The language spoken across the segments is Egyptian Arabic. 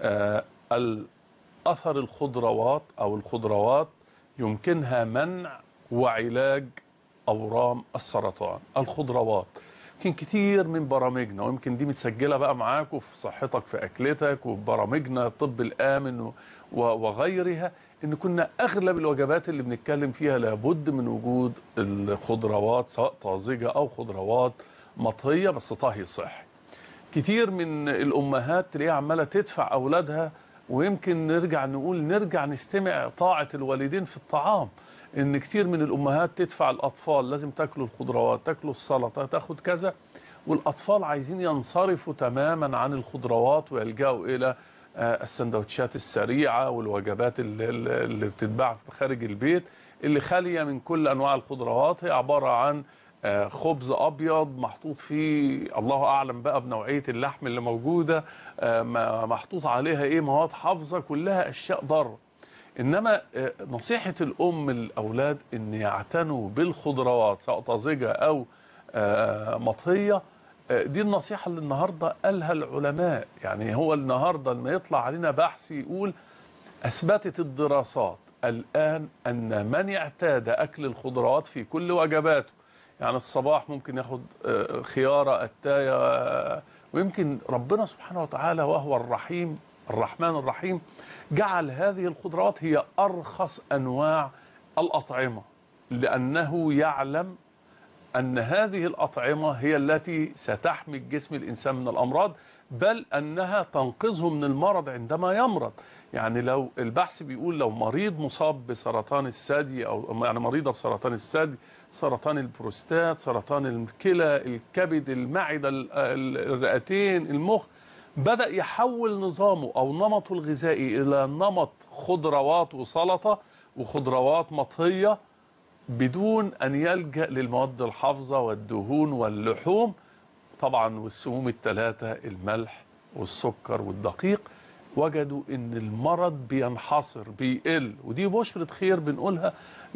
آه، اثر الخضروات او الخضروات يمكنها منع وعلاج اورام السرطان الخضروات يمكن كتير من برامجنا ويمكن دي متسجله بقى معاكم في صحتك في اكلتك وفي برامجنا الطب الامن و- وغيرها ان كنا اغلب الوجبات اللي بنتكلم فيها لابد من وجود الخضروات سواء طازجه او خضروات مطهيه بس طهي صحي كتير من الامهات تلاقيها عماله تدفع اولادها ويمكن نرجع نقول نرجع نستمع طاعه الوالدين في الطعام ان كتير من الامهات تدفع الاطفال لازم تاكلوا الخضروات تاكلوا السلطه تاخد كذا والاطفال عايزين ينصرفوا تماما عن الخضروات ويلجأوا الى آه، السندوتشات السريعه والوجبات اللي, اللي بتتباع خارج البيت اللي خاليه من كل انواع الخضروات هي عباره عن آه، خبز ابيض محطوط فيه الله اعلم بقى بنوعيه اللحم اللي موجوده آه، ما- محطوط عليها ايه مواد حافظه كلها اشياء ضاره انما آه، نصيحه الام للاولاد ان يعتنوا بالخضروات سواء طازجه او آه، مطهيه آه، دي النصيحه اللي النهارده قالها العلماء يعني هو النهارده لما يطلع علينا بحث يقول اثبتت الدراسات الان ان من اعتاد اكل الخضروات في كل وجباته يعني الصباح ممكن ياخد آه، خياره اتايه آه، ويمكن ربنا سبحانه وتعالى وهو الرحيم الرحمن الرحيم جعل هذه الخضروات هي ارخص انواع الاطعمه لانه يعلم أن هذه الأطعمة هي التي ستحمي جسم الإنسان من الأمراض بل أنها تنقذه من المرض عندما يمرض يعني لو البحث بيقول لو مريض مصاب بسرطان الثدي أو يعني مريضة بسرطان الثدي سرطان البروستات سرطان الكلى الكبد المعدة ال- ال- الرئتين المخ بدأ يحول نظامه أو نمطه الغذائي إلى نمط خضروات وسلطة وخضروات مطهية بدون أن يلجأ للمواد الحافظة والدهون واللحوم طبعا والسموم الثلاثة الملح والسكر والدقيق وجدوا ان المرض بينحصر بيقل ودي بشرة خير بنقولها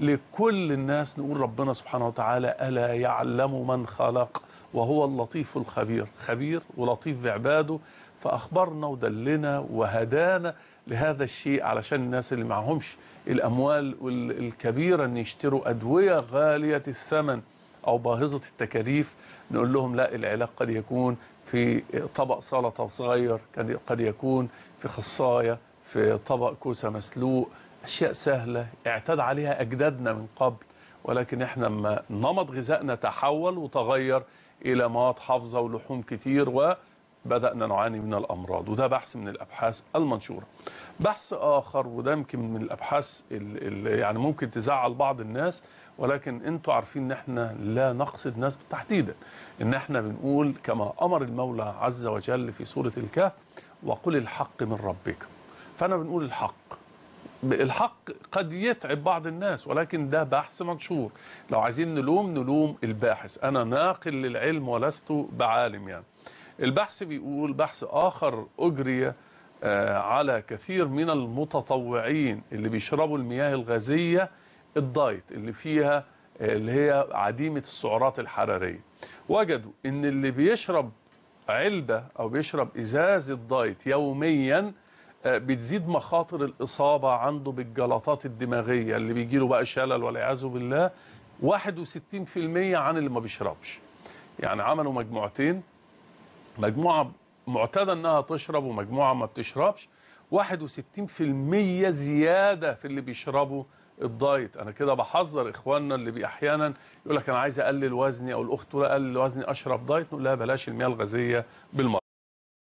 لكل الناس نقول ربنا سبحانه وتعالى ألا يعلم من خلق وهو اللطيف الخبير خبير ولطيف بعباده فأخبرنا ودلنا وهدانا لهذا الشيء علشان الناس اللي معهمش الأموال وال- الكبيرة أن يشتروا أدوية غالية الثمن أو باهظة التكاليف نقول لهم لا العلاج قد يكون في طبق سلطة صغير قد- قد يكون في خصاية في طبق كوسة مسلوق أشياء سهلة اعتاد عليها أجدادنا من قبل ولكن احنا لما نمط غذائنا تحول وتغير إلى مواد حافظة ولحوم كتير وبدأنا نعاني من الأمراض وده بحث من الأبحاث المنشورة بحث آخر وده يمكن من الأبحاث اللي يعني ممكن تزعل بعض الناس ولكن انتوا عارفين ان احنا لا نقصد ناس تحديدا ان احنا بنقول كما امر المولى عز وجل في سوره الكهف وقل الحق من ربك فانا بنقول الحق الحق قد يتعب بعض الناس ولكن ده بحث منشور لو عايزين نلوم نلوم الباحث انا ناقل للعلم ولست بعالم يعني البحث بيقول بحث اخر اجري آه، على كثير من المتطوعين اللي بيشربوا المياه الغازيه الدايت اللي فيها آه، اللي هي عديمه السعرات الحراريه وجدوا ان اللي بيشرب علبه او بيشرب ازاز الدايت يوميا آه، بتزيد مخاطر الاصابه عنده بالجلطات الدماغيه اللي بيجي له بقى شلل والعياذ بالله 61% عن اللي ما بيشربش يعني عملوا مجموعتين مجموعه معتاده انها تشرب ومجموعه ما بتشربش 61% زياده في اللي بيشربوا الدايت انا كده بحذر اخواننا اللي بي احيانا يقول لك انا عايز اقلل وزني او الاخت تقول اقلل وزني اشرب دايت نقول لها بلاش المياه الغازيه بالمره